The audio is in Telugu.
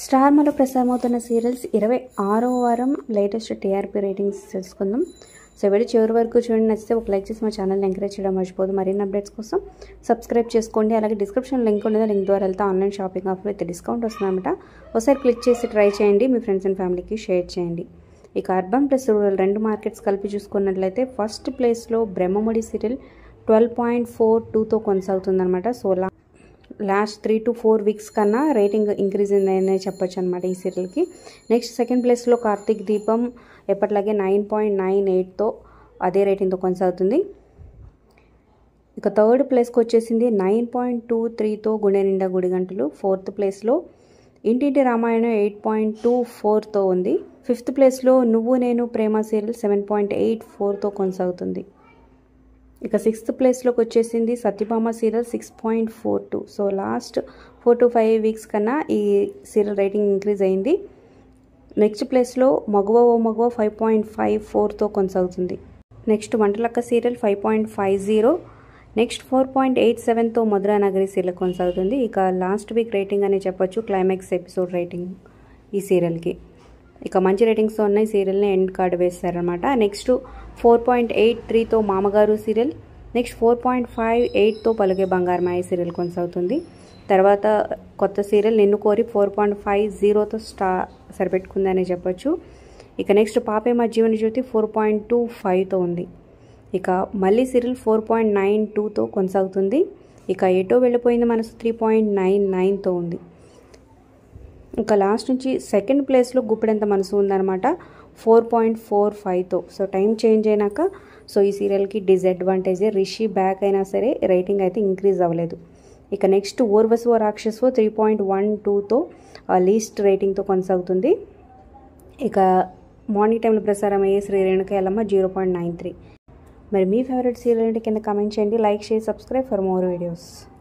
స్టార్మాలో ప్రసారమవుతున్న సీరియల్స్ ఇరవై ఆరో వారం లేటెస్ట్ టీఆర్పీ రేటింగ్స్ తెలుసుకుందాం సో వీడియో చివరి వరకు చూడండి నచ్చితే ఒక లైక్ చేసి మా ఛానల్ని ఎంకరేజ్ చేయడం మర్చిపోదు మరిన్ని అప్డేట్స్ కోసం సబ్స్క్రైబ్ చేసుకోండి అలాగే డిస్క్రిప్షన్ లింక్ ఉండదు లింక్ ద్వారా వెళ్తే online shopping offer with discount వస్తుందన్నమాట ఒకసారి క్లిక్ చేసి ట్రై చేయండి మీ ఫ్రెండ్స్ అండ్ ఫ్యామిలీకి షేర్ చేయండి ఇక అర్బన్ ప్లస్ రూరల్ రెండు మార్కెట్స్ కలిపి చూసుకున్నట్లయితే ఫస్ట్ ప్లేస్లో Brahmamudi serial twelve point four టూతో కొనసాగుతుందన్నమాట సో లా last three to four weeks కన్నా రేటింగ్ ఇంక్రీజ్ అయిందనే చెప్పొచ్చు అనమాట ఈ సీరియల్కి నెక్స్ట్ సెకండ్ ప్లేస్లో కార్తీక్ దీపం ఎప్పటిలాగే నైన్ పాయింట్ నైన్ ఎయిట్తో అదే రేటింగ్తో కొనసాగుతుంది ఇక థర్డ్ ప్లేస్కి వచ్చేసింది నైన్ పాయింట్ టూ త్రీతో గుండె నిండా గుడి గంటలు ఫోర్త్ ప్లేస్లో Intinti Ramayanam eight point two ఫోర్తో ఉంది ఫిఫ్త్ ప్లేస్లో Nuvvu Nenu Prema serial seven point eight ఫోర్తో కొనసాగుతుంది ఇక సిక్స్త్ ప్లేస్లోకి వచ్చేసింది Satyabhama serial six point four two so last four to five weeks కన్నా ఈ సీరియల్ రేటింగ్ ఇంక్రీజ్ అయింది నెక్స్ట్ ప్లేస్లో Maguva O Maguva five point five ఫోర్తో కొనసాగుతుంది next Vantalakka serial five point five zero next four point eight సెవెన్తో మధురా నగరి సీరియల్ కొనసాగుతుంది ఇక లాస్ట్ వీక్ రేటింగ్ అని చెప్పొచ్చు క్లైమాక్స్ ఎపిసోడ్ రేటింగ్ ఈ సీరియల్కి ఇక మంచి రేటింగ్స్తో ఉన్న ఈ సీరియల్ని ఎండ్ కార్డు వేస్తారనమాట నెక్స్ట్ ఫోర్ పాయింట్ ఎయిట్ త్రీతో Mamagaru serial next four point five ఎయిట్తో పలుగే బంగారమాయ సీరియల్ కొనసాగుతుంది తర్వాత కొత్త సీరియల్ నిన్ను కోరి ఫోర్ పాయింట్ ఫైవ్ జీరోతో స్టా సరిపెట్టుకుందని చెప్పొచ్చు ఇక next Paape Maa Jeevana Jyothi four point two ఫైవ్తో ఉంది ఇక మళ్ళీ సీరియల్ ఫోర్ పాయింట్ నైన్ టూతో కొనసాగుతుంది ఇక ఎటో వెళ్ళిపోయింది మనసు త్రీ పాయింట్ నైన్ నైన్తో ఉంది ఇంకా లాస్ట్ నుంచి సెకండ్ ప్లేస్లో గుప్పెడంత మనసు ఉందన్నమాట ఫోర్ పాయింట్ ఫోర్ ఫైవ్తో సో టైం చేంజ్ అయినాక సో ఈ సీరియల్కి డిసడ్వాంటేజే రిషి బ్యాక్ అయినా సరే రేటింగ్ అయితే ఇంక్రీజ్ అవ్వలేదు ఇక నెక్స్ట్ ఓర్వసువ రాక్షసు త్రీ పాయింట్ వన్ టూతో లీస్ట్ రేటింగ్తో కొనసాగుతుంది ఇక మార్నింగ్ టైంలో ప్రసారం అయ్యే Shri Renuka Yellamma zero point nine three మరి మీ ఫేవరెట్ సీరియల్ ఏంటి కింద కామెంట్ చేయండి లైక్ చేసి సబ్స్క్రైబ్ ఫర్ మోర్ వీడియోస్